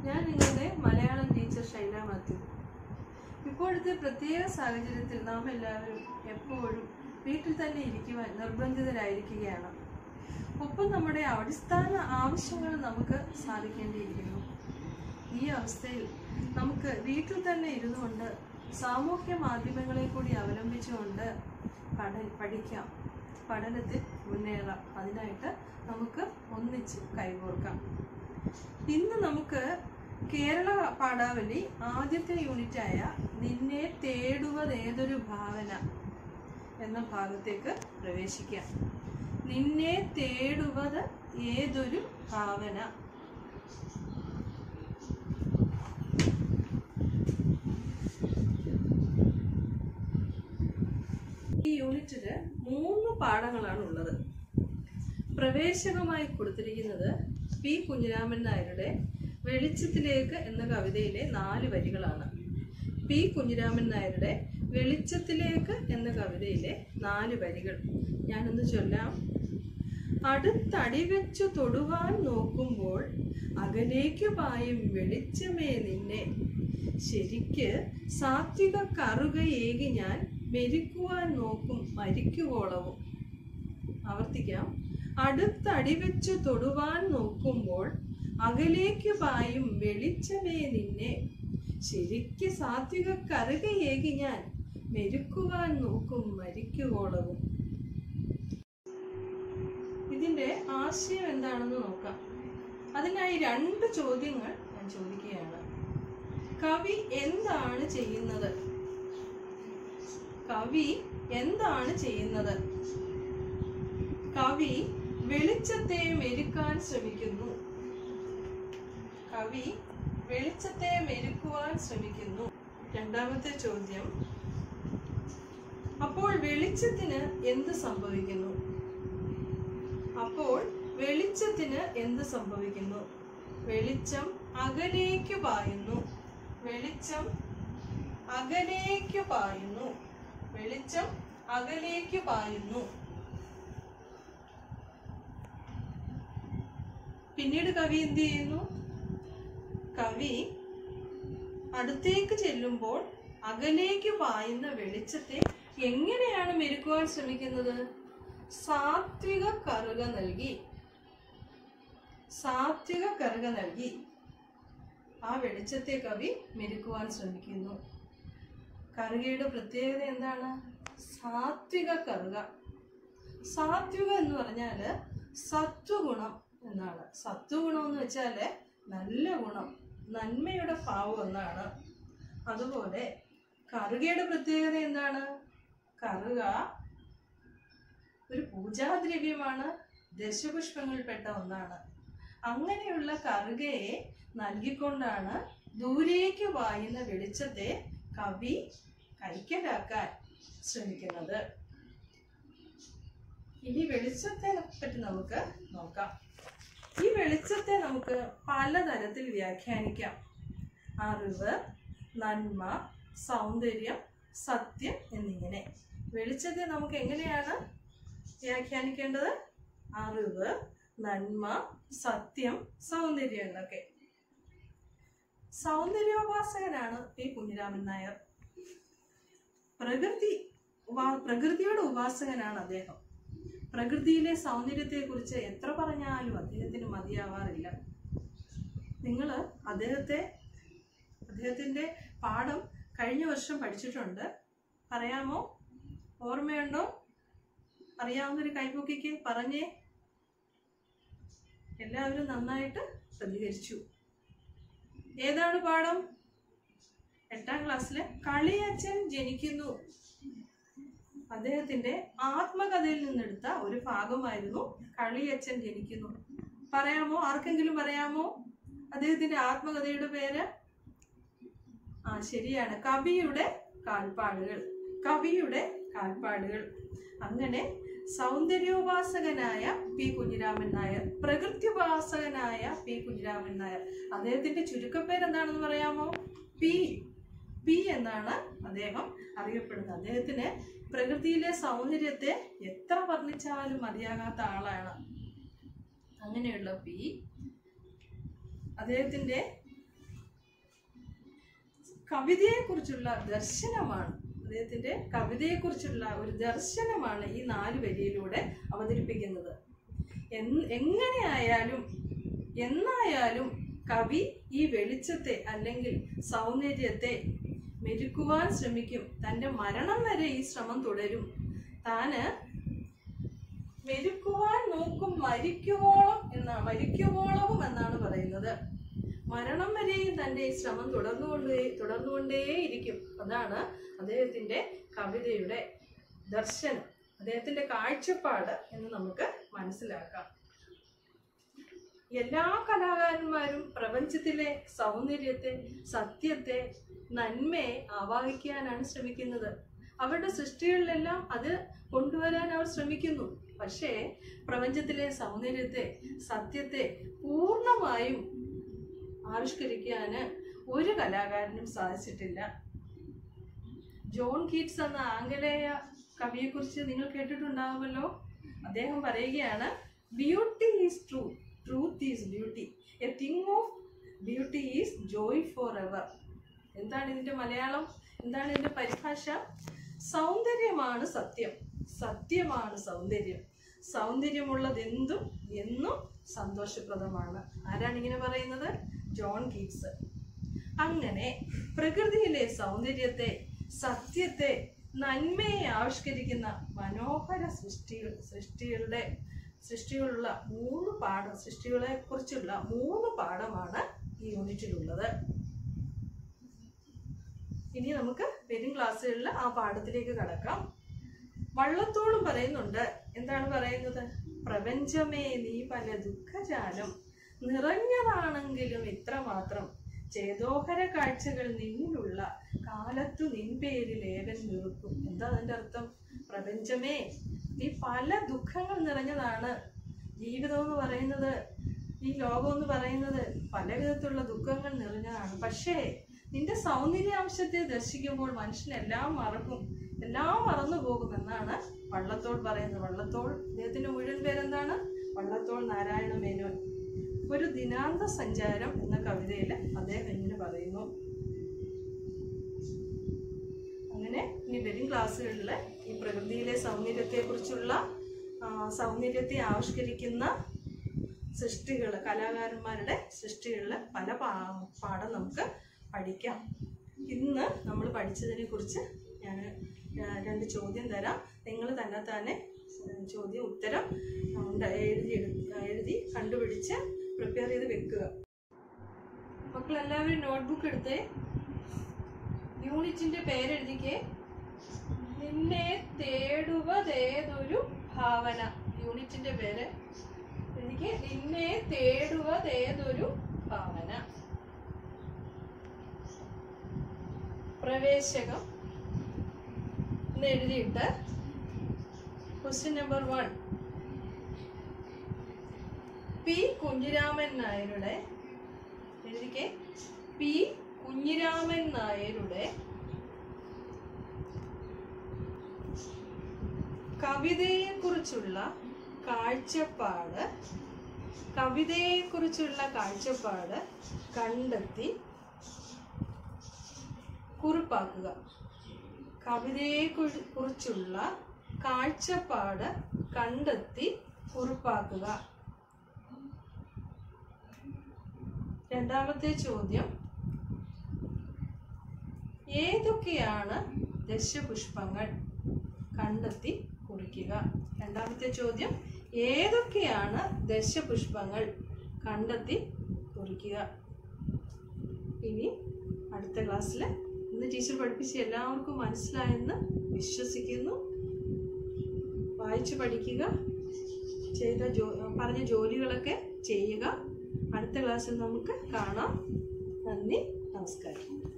ഞാൻ നിങ്ങളുടെ മലയാളം ടീച്ചർ ശൈല മാത്യു ഇപ്പോഴത്തെ പ്രത്യേക സാഹചര്യത്തിൽ നാം എല്ലാവരും എപ്പോഴും വീട്ടിൽ തന്നെ ഇരിക്കുവാൻ നിർബന്ധിതരായിരിക്കുകയാണ് ഒപ്പം നമ്മുടെ അടിസ്ഥാന ആവശ്യങ്ങൾ നമുക്ക് സാധിക്കേണ്ടിയിരിക്കുന്നു ഈ അവസ്ഥയിൽ നമുക്ക് വീട്ടിൽ തന്നെ ഇരുന്നുകൊണ്ട് സാമൂഹ്യ മാധ്യമങ്ങളെ കൂടി അവലംബിച്ചുകൊണ്ട് പഠ പഠിക്കാം പഠനത്തിൽ മുന്നേറാം അതിനായിട്ട് നമുക്ക് ഒന്നിച്ച് കൈകോർക്കാം ഇന്ന് നമുക്ക് കേരള പാഠാവലി ആദ്യത്തെ യൂണിറ്റായ നിന്നെ തേടുവതേതൊരു ഭാവന എന്ന ഭാഗത്തേക്ക് പ്രവേശിക്കാം നിന്നെ തേടുവത് ഏതൊരു ഭാവന ഈ യൂണിറ്റില് മൂന്ന് പാഠങ്ങളാണ് ഉള്ളത് പ്രവേശകമായി കൊടുത്തിരിക്കുന്നത് പി കുഞ്ഞിരാമൻ നായരുടെ വെളിച്ചത്തിലേക്ക് എന്ന കവിതയിലെ നാല് വരികളാണ് പി കുഞ്ഞിരാമൻ നായരുടെ വെളിച്ചത്തിലേക്ക് എന്ന കവിതയിലെ നാല് വരികൾ ഞാനൊന്ന് ചൊല്ലാം അടുത്തടി വെച്ചു തൊടുവാൻ നോക്കുമ്പോൾ അകലേക്കു പായും വെളിച്ചമേ നിന്നെ ശരിക്ക് സാത്വിക കറുകയേകി ഞാൻ മെരിക്കുവാൻ നോക്കും മരിക്കുവോളവും ആവർത്തിക്കാം അടുത്തടി വെച്ചു തൊടുവാൻ നോക്കുമ്പോൾ അകലേക്ക് പായും വെളിച്ചമേ നിന്നെ ശരിക്ക് സാത്വിക കറുകയേകി ഞാൻ മെരുക്കുവാൻ നോക്കും മരിക്കുവോളവും ഇതിന്റെ ആശയം എന്താണെന്ന് നോക്കാം അതിനായി രണ്ട് ചോദ്യങ്ങൾ ഞാൻ ചോദിക്കുകയാണ് കവി എന്താണ് ചെയ്യുന്നത് കവി എന്താണ് ചെയ്യുന്നത് കവി വെളിച്ചത്തെ മെരുക്കാൻ ശ്രമിക്കുന്നു കവി വെളിച്ചത്തെ മെരുക്കുവാൻ ശ്രമിക്കുന്നു രണ്ടാമത്തെ ചോദ്യം അപ്പോൾ വെളിച്ചത്തിന് എന്ത് സംഭവിക്കുന്നു അപ്പോൾ വെളിച്ചത്തിന് എന്ത് സംഭവിക്കുന്നു വെളിച്ചം അകലേക്ക് പായുന്നു വെളിച്ചം അകലേക്ക് പായുന്നു വെളിച്ചം അകലേക്ക് പായുന്നു പിന്നീട് കവി എന്ത് ചെയ്യുന്നു കവി അടുത്തേക്ക് ചെല്ലുമ്പോൾ അകലേക്ക് പായുന്ന വെളിച്ചത്തെ എങ്ങനെയാണ് മെരുക്കുവാൻ ശ്രമിക്കുന്നത് സാത്വിക കറുക നൽകി സാത്വിക കറുക നൽകി ആ വെളിച്ചത്തെ കവി മെരുക്കുവാൻ ശ്രമിക്കുന്നു കറുകയുടെ പ്രത്യേകത എന്താണ് സാത്വിക കറുക സാത്വിക എന്ന് പറഞ്ഞാല് സത്വഗുണം എന്നാണ് സത്വഗുണം എന്ന് വെച്ചാല് നല്ല ഗുണം നന്മയുടെ ഭാവം എന്നാണ് അതുപോലെ കറുകയുടെ പ്രത്യേകത എന്താണ് കറുക ഒരു പൂജാദ്രവ്യമാണ് ദശപുഷ്പങ്ങളിൽപ്പെട്ട ഒന്നാണ് അങ്ങനെയുള്ള കറുകയെ നൽകിക്കൊണ്ടാണ് ദൂരേക്ക് വായുന്ന വെളിച്ചത്തെ കവി കൈക്കലാക്കാൻ ശ്രമിക്കുന്നത് ഇനി വെളിച്ചത്തെ പറ്റി നമുക്ക് നോക്കാം ഈ വെളിച്ചത്തെ നമുക്ക് പലതരത്തിൽ വ്യാഖ്യാനിക്കാം അറിവ് നന്മ സൗന്ദര്യം സത്യം എന്നിങ്ങനെ വെളിച്ചത്തെ നമുക്ക് എങ്ങനെയാണ് വ്യാഖ്യാനിക്കേണ്ടത് അറിവ് നന്മ സത്യം സൗന്ദര്യം എന്നൊക്കെ സൗന്ദര്യോപാസകനാണ് പി കുഞ്ഞിരാമൻ നായർ പ്രകൃതി ഉപാ- പ്രകൃതിയുടെ ഉപാസകനാണ് അദ്ദേഹം പ്രകൃതിയിലെ സൗന്ദര്യത്തെക്കുറിച്ച് എത്ര പറഞ്ഞാലും അദ്ദേഹത്തിന് മതിയാവാറില്ല നിങ്ങൾ അദ്ദേഹത്തെ അദ്ദേഹത്തിന്റെ പാഠം കഴിഞ്ഞ വർഷം പഠിച്ചിട്ടുണ്ട് പറയാമോ ഓർമ്മയുണ്ടോ അറിയാവുന്നൊരു കൈപൊക്കിക്ക് പറഞ്ഞേ എല്ലാവരും നന്നായിട്ട് പ്രതികരിച്ചു ഏതാണ് പാഠം എട്ടാം ക്ലാസ്സിലെ കളിയച്ഛൻ ജനിക്കുന്നു അദ്ദേഹത്തിന്റെ ആത്മകഥയിൽ നിന്നെടുത്ത ഒരു ഭാഗമായിരുന്നു കളിയച്ഛൻ ജനിക്കുന്നു പറയാമോ ആർക്കെങ്കിലും പറയാമോ അദ്ദേഹത്തിന്റെ ആത്മകഥയുടെ പേര് ആ ശരിയാണ് കവിയുടെ കാൽപ്പാടുകൾ കവിയുടെ കാൽപ്പാടുകൾ അങ്ങനെ സൗന്ദര്യോപാസകനായ പി കുഞ്ഞിരാമൻ നായർ പ്രകൃത്യുപാസകനായ പി കുഞ്ഞിരാമൻ നായർ അദ്ദേഹത്തിന്റെ ചുരുക്കപ്പേര് എന്താണെന്ന് പറയാമോ പി പി എന്നാണ് അദ്ദേഹം അറിയപ്പെടുന്നത് അദ്ദേഹത്തിന് പ്രകൃതിയിലെ സൗന്ദര്യത്തെ എത്ര വർണ്ണിച്ചാലും മതിയാകാത്ത ആളാണ് അങ്ങനെയുള്ള പി അദ്ദേഹത്തിന്റെ കവിതയെക്കുറിച്ചുള്ള ദർശനമാണ് അദ്ദേഹത്തിന്റെ കവിതയെക്കുറിച്ചുള്ള ഒരു ദർശനമാണ് ഈ നാല് വരിയിലൂടെ അവതരിപ്പിക്കുന്നത് എന്ന് എങ്ങനെയായാലും എന്നായാലും കവി ഈ വെളിച്ചത്തെ അല്ലെങ്കിൽ സൗന്ദര്യത്തെ മെരുക്കുവാൻ ശ്രമിക്കും തൻ്റെ മരണം വരെ ഈ ശ്രമം തുടരും താന് മെരുക്കുവാൻ നോക്കും മരിക്കുവോളം എന്നാണ് മരിക്കുവോളവും എന്നാണ് പറയുന്നത് മരണം വരെയും തന്റെ ഈ ശ്രമം തുടർന്നുകൊണ്ടേ തുടർന്നുകൊണ്ടേയിരിക്കും അതാണ് അദ്ദേഹത്തിന്റെ കവിതയുടെ ദർശനം അദ്ദേഹത്തിന്റെ കാഴ്ചപ്പാട് എന്ന് നമുക്ക് മനസ്സിലാക്കാം എല്ലാ കലാകാരന്മാരും പ്രപഞ്ചത്തിലെ സൗന്ദര്യത്തെ സത്യത്തെ നന്മയെ ആവാഹിക്കാനാണ് ശ്രമിക്കുന്നത് അവരുടെ സൃഷ്ടികളിലെല്ലാം അത് കൊണ്ടുവരാൻ അവർ ശ്രമിക്കുന്നു പക്ഷേ പ്രപഞ്ചത്തിലെ സൗന്ദര്യത്തെ സത്യത്തെ പൂർണ്ണമായും ആവിഷ്കരിക്കാന് ഒരു കലാകാരനും സാധിച്ചിട്ടില്ല ജോൺ കീറ്റ്സ് എന്ന ആംഗലേയ കവിയെക്കുറിച്ച് നിങ്ങൾ കേട്ടിട്ടുണ്ടാവുമല്ലോ അദ്ദേഹം പറയുകയാണ് beauty is true truth is beauty a thing of beauty is joy for ever എന്താണ് ഇതിന്റെ മലയാളം എന്താണ് ഇതിന്റെ പരിഭാഷ സൗന്ദര്യമാണ് സത്യം സത്യമാണ് സൗന്ദര്യം സൗന്ദര്യമുള്ളതെന്തും എന്നും സന്തോഷപ്രദമാണ് ആരാണ് ഇങ്ങനെ പറയുന്നത് ജോൺ കീറ്റ്സ് അങ്ങനെ പ്രകൃതിയിലെ സൗന്ദര്യത്തെ സത്യത്തെ നന്മയെ ആവിഷ്കരിക്കുന്ന മനോഹര സൃഷ്ടികൾ സൃഷ്ടികളുടെ സൃഷ്ടികളുള്ള മൂന്ന് പാഠം സൃഷ്ടികളെ കുറിച്ചുള്ള മൂന്ന് പാഠമാണ് ഈ യൂണിറ്റിലുള്ളത് ഇനി നമുക്ക് വരും ക്ലാസ്സുകളിൽ ആ പാഠത്തിലേക്ക് കടക്കാം വള്ളത്തോളും പറയുന്നുണ്ട് എന്താണ് പറയുന്നത് പ്രപഞ്ചമേ നീ പല ദുഃഖജാലം നിറഞ്ഞതാണെങ്കിലും ഇത്രമാത്രം ചേതോഹര കാഴ്ചകൾ നിന്നിലുള്ള കാലത്തു നിൻ പേരിൽ ഏവൻ നിൽക്കും എന്താ അതിന്റെ അർത്ഥം പ്രപഞ്ചമേ നീ പല ദുഃഖങ്ങൾ നിറഞ്ഞതാണ് ജീവിതം എന്ന് പറയുന്നത് ഈ ലോകം എന്ന് പറയുന്നത് പല വിധത്തിലുള്ള ദുഃഖങ്ങൾ നിറഞ്ഞതാണ് പക്ഷേ നിന്റെ സൗന്ദര്യാംശത്തെ ദർശിക്കുമ്പോൾ മനുഷ്യൻ എല്ലാം മറക്കും എല്ലാം മറന്നു പോകുമെന്നാണ് വള്ളത്തോൾ പറയുന്നത് വള്ളത്തോൾ അദ്ദേഹത്തിന്റെ മുഴുവൻ പേരെന്താണ് വള്ളത്തോൾ നാരായണ മേനോൻ ഒരു ദിനാന്ത സഞ്ചാരം എന്ന കവിതയിൽ അദ്ദേഹം ഇങ്ങനെ പറയുന്നു അങ്ങനെ ഇനി വരും ക്ലാസ്സുകളിൽ ഈ പ്രകൃതിയിലെ സൗന്ദര്യത്തെ കുറിച്ചുള്ള സൗന്ദര്യത്തെ ആവിഷ്കരിക്കുന്ന സൃഷ്ടികൾ കലാകാരന്മാരുടെ സൃഷ്ടികളിൽ പല പാ പാഠം നമുക്ക് പഠിക്കാം ഇന്ന് നമ്മൾ പഠിച്ചതിനെ കുറിച്ച് ഞാൻ രണ്ട് ചോദ്യം തരാം നിങ്ങൾ തന്നെ തന്നെ ചോദ്യം ഉത്തരം ഉണ്ട് എഴുതി എടു- എഴുതി കണ്ടുപിടിച്ച് പ്രിപ്പയർ ചെയ്ത് വെക്കുക മക്കളെല്ലാവരും നോട്ട്ബുക്ക് എടുത്തേ യൂണിറ്റിന്റെ പേരെഴുതിക്കേ നിന്നെ തേടുവതേതൊരു ഭാവന യൂണിറ്റിന്റെ പേര് എഴുതിക്കേ നിന്നെ തേടുവതേതൊരു ഭാവന പ്രവേശകം എന്ന് എഴുതിയിട്ട് question number one P Kunjiraman നായരുടെ എഴുതിക്കേ പി കുഞ്ഞിരാമൻ നായരുടെ കവിതയെക്കുറിച്ചുള്ള കാഴ്ചപ്പാട് കവിതയെക്കുറിച്ചുള്ള കാഴ്ചപ്പാട് കണ്ടെത്തി കുറിപ്പാക്കുക കവിതയെ കുറി- കുറിച്ചുള്ള കാഴ്ചപ്പാട് കണ്ടെത്തി കുറിപ്പാക്കുക രണ്ടാമത്തെ ചോദ്യം ഏതൊക്കെയാണ് ദശപുഷ്പങ്ങൾ കണ്ടെത്തി കുറിക്കുക രണ്ടാമത്തെ ചോദ്യം ഏതൊക്കെയാണ് ദശപുഷ്പങ്ങൾ കണ്ടെത്തി കുറിക്കുക ഇനി അടുത്ത ക്ലാസ്സിൽ ഇന്ന് ടീച്ചർ പഠിപ്പിച്ച എല്ലാവർക്കും മനസ്സിലായെന്ന് വിശ്വസിക്കുന്നു വായിച്ചു പഠിക്കുക ചെയ്ത ജോ പറഞ്ഞ ജോലികളൊക്കെ ചെയ്യുക അടുത്ത ക്ലാസ്സിൽ നമുക്ക് കാണാം നന്ദി നമസ്കാരം